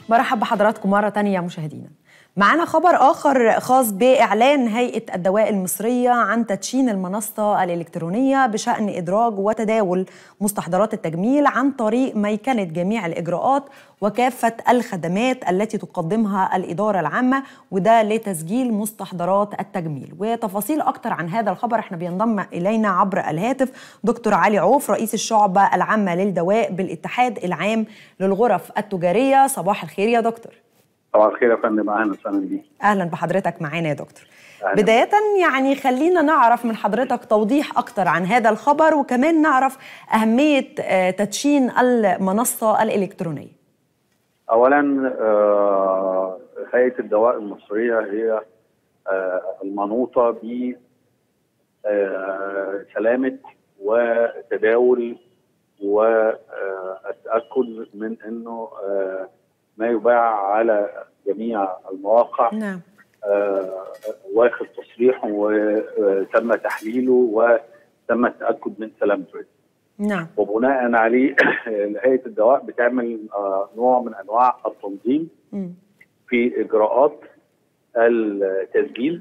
مرحب بحضراتكم مرة تانية مشاهدينا معنا خبر آخر خاص بإعلان هيئة الدواء المصرية عن تدشين المنصة الإلكترونية بشأن إدراج وتداول مستحضرات التجميل عن طريق ميكنة جميع الإجراءات وكافة الخدمات التي تقدمها الإدارة العامة وده لتسجيل مستحضرات التجميل وتفاصيل أكتر عن هذا الخبر احنا بينضم إلينا عبر الهاتف دكتور علي عوف رئيس الشعبة العامة للدواء بالاتحاد العام للغرف التجارية صباح الخير يا دكتور صباح الخير يا فندم اهلا وسهلا بيك اهلا بحضرتك معانا يا دكتور أهلاً. بداية يعني خلينا نعرف من حضرتك توضيح أكتر عن هذا الخبر وكمان نعرف أهمية آه، تدشين المنصة الإلكترونية اولا آه، هيئه الدواء المصريه هي آه، المنوطه ب آه، سلامه وتداول والتاكد من انه آه، ما يباع على جميع المواقع نعم آه، واخد تصريح وتم تحليله وتم التاكد من سلامته نعم وبناء عليه هيئه الدواء بتعمل آه، نوع من انواع التنظيم مم. في اجراءات التسجيل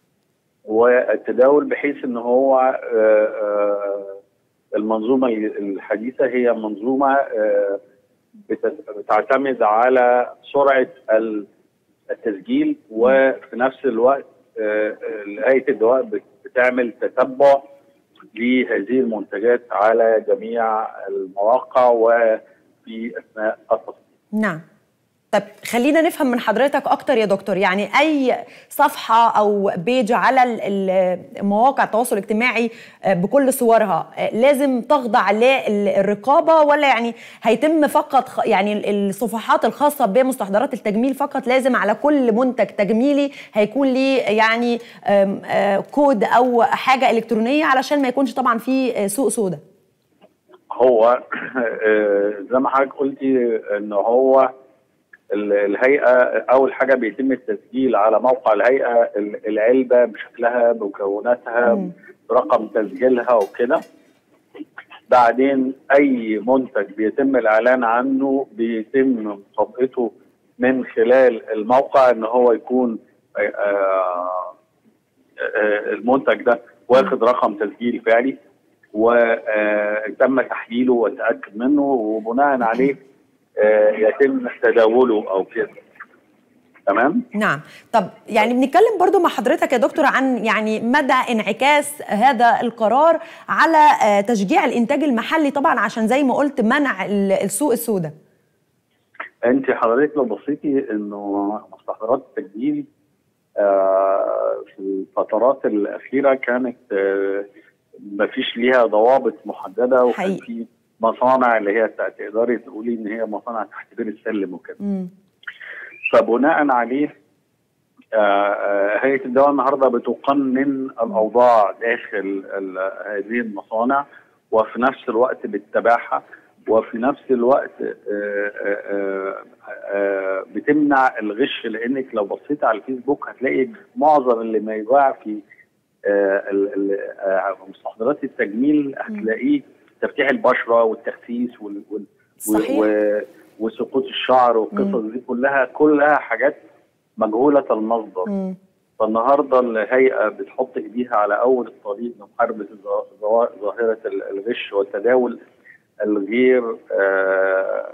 والتداول بحيث ان هو آه، آه، المنظومه الحديثه هي منظومه آه، بت- بتعتمد على سرعه ال- التسجيل وفي نفس الوقت آه، آه، هيئه الدواء بت- بتعمل تتبع لهذه المنتجات على جميع المواقع وفي اثناء التصنيع. نعم طب خلينا نفهم من حضرتك أكتر يا دكتور يعني أي صفحة أو بيج على ال- ال- مواقع التواصل الاجتماعي آه، بكل صورها آه، لازم تخضع للرقابة ولا يعني هيتم فقط خ- يعني ال- الصفحات الخاصة بمستحضرات التجميل فقط لازم على كل منتج تجميلي هيكون ليه يعني آم، آه، كود أو حاجة إلكترونية علشان ما يكونش طبعا في آه، سوق سوداء هو آه، زي ما حضرتك قلتي ان هو ال- الهيئه اول حاجه بيتم التسجيل على موقع الهيئه ال- العلبه بشكلها بمكوناتها مم. رقم تسجيلها وكده بعدين اي منتج بيتم الاعلان عنه بيتم مطابقته من خلال الموقع ان هو يكون آه، آه، آه، المنتج ده واخد رقم تسجيل فعلي وتم تحليله والتاكد منه وبناء عليه آه، يتم تداوله او كده تمام نعم طب يعني بنتكلم برضو مع حضرتك يا دكتور عن يعني مدى انعكاس هذا القرار على آه، تشجيع الانتاج المحلي طبعا عشان زي ما قلت منع ال- السوق السوداء انت حضرتك لو بصيتي انه مستحضرات التجميل آه، في الفترات الاخيره كانت آه، مفيش ليها ضوابط محدده وكان حقيقي. في مصانع اللي هي بتاعت- تقدري تقولي ان هي مصانع تحت بير السلم وكده مم. فبناء عليه آه، آه، هيئه الدواء النهارده بتقنن الاوضاع داخل ال- هذه المصانع وفي نفس الوقت بتتابعها وفي نفس الوقت آه، آه، آه، آه، بتمنع الغش لانك لو بصيت على الفيسبوك هتلاقي معظم اللي ما يباع في آه، ال- ال- آه، مستحضرات التجميل هتلاقيه تفتيح البشره والتخسيس وال وال صحيح. و- وسقوط الشعر والقصص دي كلها كلها حاجات مجهوله المصدر مم. فالنهارده الهيئه بتحط ايديها على اول الطريق لمحاربه الظا- ظوا- ظاهره ال- الغش والتداول الغير آه،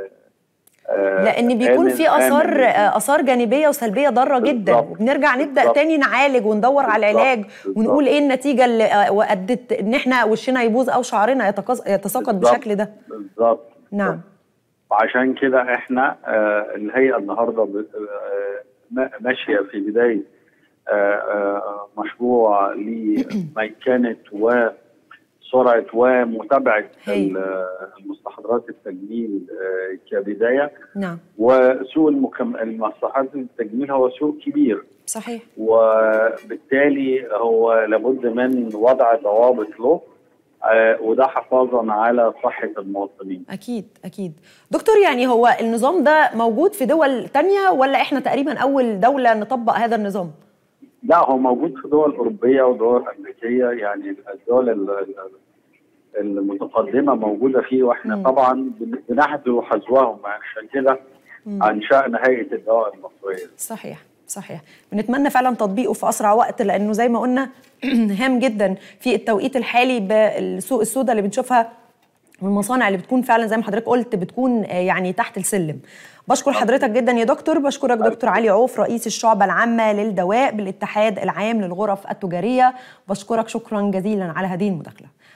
آه، لان بيكون آمن- في اثار آمن. آه، اثار جانبيه وسلبيه ضاره جدا بالظبط. وبنرجع نبدا بالظبط. تاني نعالج وندور على بالظبط. العلاج بالظبط. ونقول ايه النتيجه اللي آه، ادت ان احنا وشنا يبوظ او شعرنا يتقص- يتساقط بالظبط. بالشكل ده بالظبط نعم وعشان كده احنا آه الهيئه النهارده ب- آه ما- ماشيه في بدايه آه آه مشروع لميكنه وسرعه ومتابعه هي. ال- المستحضرات التجميل آه كبدايه نعم وسوق المكم... المستحضرات التجميل هو سوق كبير صحيح وبالتالي هو لابد من وضع ضوابط له آه وده حفاظا على صحه المواطنين اكيد اكيد دكتور يعني هو النظام ده موجود في دول تانية ولا احنا تقريبا اول دولة نطبق هذا النظام لا هو موجود في دول أوروبية ودول أمريكية يعني الدول ال- ال- المتقدمة موجودة فيه وإحنا مم. طبعا بن- بنحذو حذوهم عشان كده عن شان هيئه الدواء المصريه صحيح صحيح بنتمنى فعلا تطبيقه في اسرع وقت لانه زي ما قلنا هام جدا في التوقيت الحالي بالسوق السوداء اللي بنشوفها والمصانع اللي بتكون فعلا زي ما حضرتك قلت بتكون يعني تحت السلم بشكر حضرتك جدا يا دكتور بشكرك دكتور علي عوف رئيس الشعبة العامة للدواء بالاتحاد العام للغرف التجارية بشكرك شكرا جزيلا على هذه المداخلة